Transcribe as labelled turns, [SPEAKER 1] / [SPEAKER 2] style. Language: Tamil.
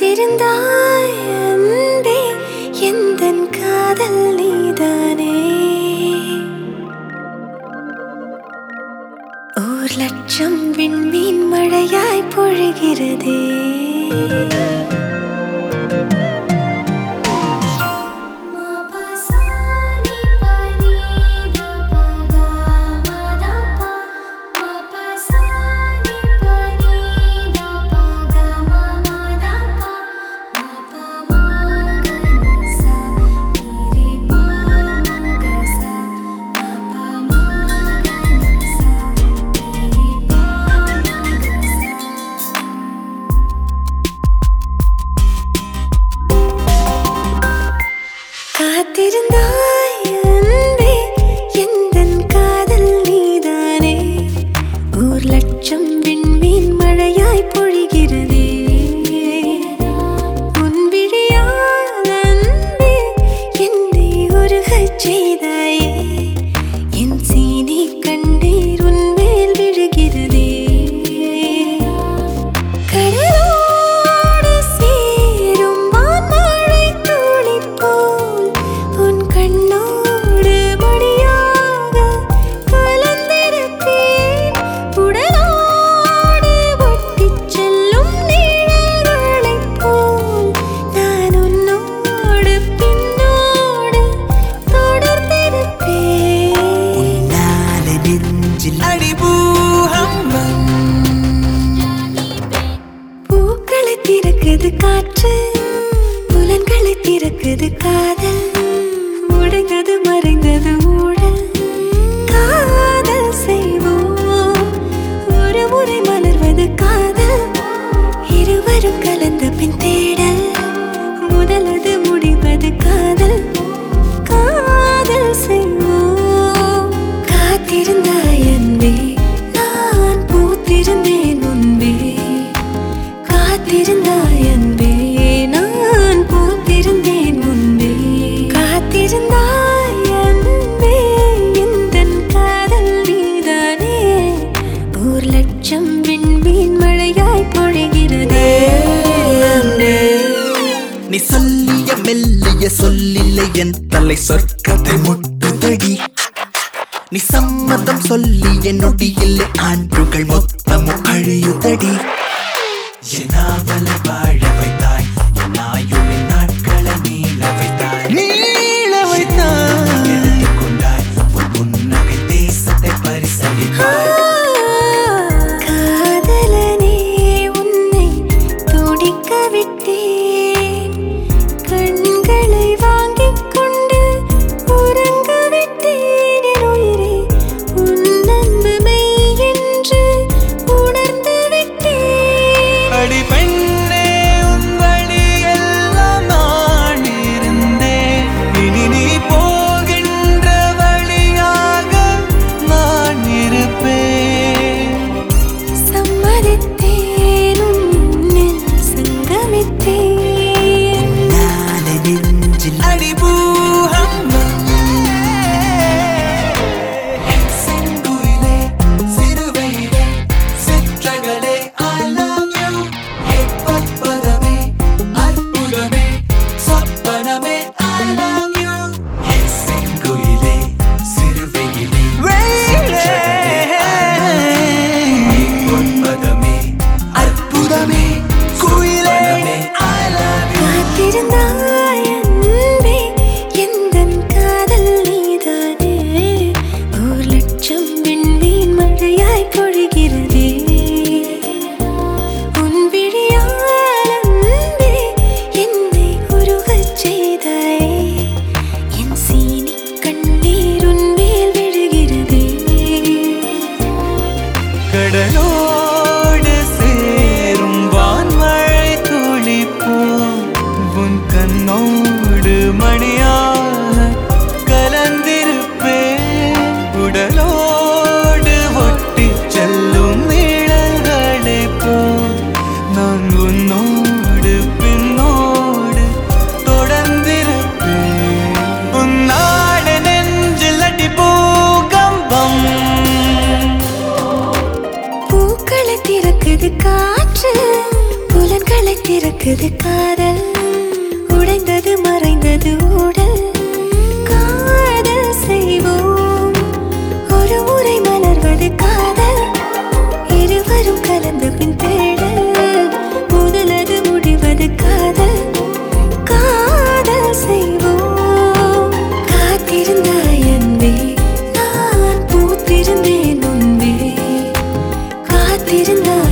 [SPEAKER 1] காத்திருந்தாய் அன்பே எந்தன் காதல் நீதானே ஓர் லட்சம் விண்மீன் மழையாய் பொழிகிறதே காத்திருந்தாய் அன்பே எந்தன் காதல் நீதானே ஓர் லட்சம் விண்மீன் மழையாய் பொழிகிறதே உன் விழியால் அன்பே என்னை உருகச் செய்தாயே என் சீனி கண்ணீர் உன் மேல் விழுகிறதே கடலோடு சேரும் வான்மழை துளி போல் உன் கண்ணோடு மடியாக கலந்திருப்பேன் உடலோடு ஒட்டிச் செல்லும் நிழல்களைப் போல் நான் உன்னோடு பின்னோடு தொடர்ந்திருப்பேன்
[SPEAKER 2] உன்னால நெஞ்சில் அடிபூகம்பம்
[SPEAKER 1] பூக்களை திறக்குது காற்று புலன்களை திறக்குது காதல் உடைந்தது மறைந்தது ஊழல் காதல் செய்வோம் ஒரு முறை மலர்வது காதல் இருவரும் கலந்த பின் தேடல் முதலது முடிவது காதல் காதல் செய்வோம் காத்திருந்தாய் அன்பே நான் பூத்திருந்தேன் முன்பே காத்திருந்தாய் அன்பே நான் பூத்திருந்தேன் முன்பே காத்திருந்தாய் அன்பே எந்தன் காதல் நீதானே ஒரு லட்சம் விண்மீன் மழையாய் பொழிகிறதே அன்பே
[SPEAKER 2] நீ சொல்லிய மெல்லிய சொல்லில்லை என் தலை சொற்கதை முட்டுதடி நீ சம்மதம் சொல்லிய நொடியில் ஆண்டுகள் மொத்தமும் அழியுதடி என் ஆவலை வாழ வைத்தாய் என் ஆயுளின் நாட்களை நீள வைத்தாய் நீள வைத்தாய் எடுத்துக் கொண்டாய் உன் புன்னகை தேசத்தை பரிசளித்தாய்
[SPEAKER 1] காதலனே உன்னை துடிக்க விட்டேன் கண்களை வாங்கிக் கொண்டு உறங்க விட்டேன் என் உயிரே உன் அன்பு மெய் என்று உணர்ந்து விட்டேன்
[SPEAKER 2] அடி பெண்ணே உன் வழியெல்லாம் நான் இருந்தேன் இனி நீ போகின்ற வழியாக நான் இருப்பேன்
[SPEAKER 1] சம்மதித்தேன் உன்னில் சங்கமித்தேன்
[SPEAKER 2] நெஞ்சில் செங்குயிலே சிறுவையிலே சிற்றகளே I love you எப்பற்பதமே அற்புதமே சொப்பனமே I love you செங்குயிலே சிறுவையிலே எப்பற்பதமே அற்புதமே குயிலே I love you
[SPEAKER 1] காத்திருந்தாய் அன்பே எந்தன் காதல் நீதானே ஒரு லட்சம் விண்மீன் மழையாய் பொழிகிறதே உன் விழியால் அன்பே என்னை உருகச் செய்தாயே என் சீனி கண்ணீர் உன் மேல் விழுகிறதே
[SPEAKER 2] கடலோடு சேரும் வான்மழை துளிப்போ உன் கண்ணோடு மணியாக கலந்திருப்பேன் உடலோடு ஒட்டி செல்லும் நிழல்களை போ நான் உன்னோடு பின்னோடு தொடர்ந்திருப்பேன் உன்னாடு நெஞ்சில் அடி பூகம்பம்
[SPEAKER 1] பூக்களை திறக்குது காற்று புலன்களை நிலைத்திருக்குது காதல் உடைந்தது மறைந்தது உடல் காதல் செய்வோம் ஒரு முறை மலர்வது காதல் இருவரும் கலந்த பின் தேடல் முதலது முடிவது காதல் காதல் செய்வோம் காத்திருந்தாய் அன்பே நான் பூத்திருந்தேன் முன்பே காத்திருந்தாய்